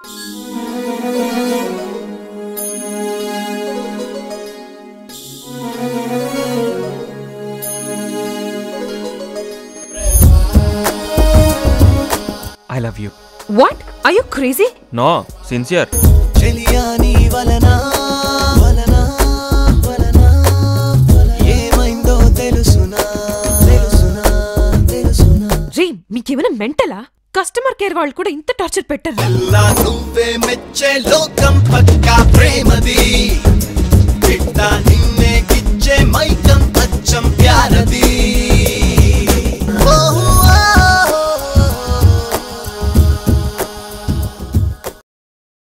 I love you what I you crazy no sincere చెలియా నీ వలన వలన వలన ఏమైందో తెలుసునా తెలుసునా తెలుసునా రే మీకేమైనా మెంటలా కస్టమర్ కేర్ వాళ్ళు కూడా ఇంత టార్చర్ పెట్టరు అల్లా నువ్వే మెచ్చే లోకం పక్కా ప్రేమది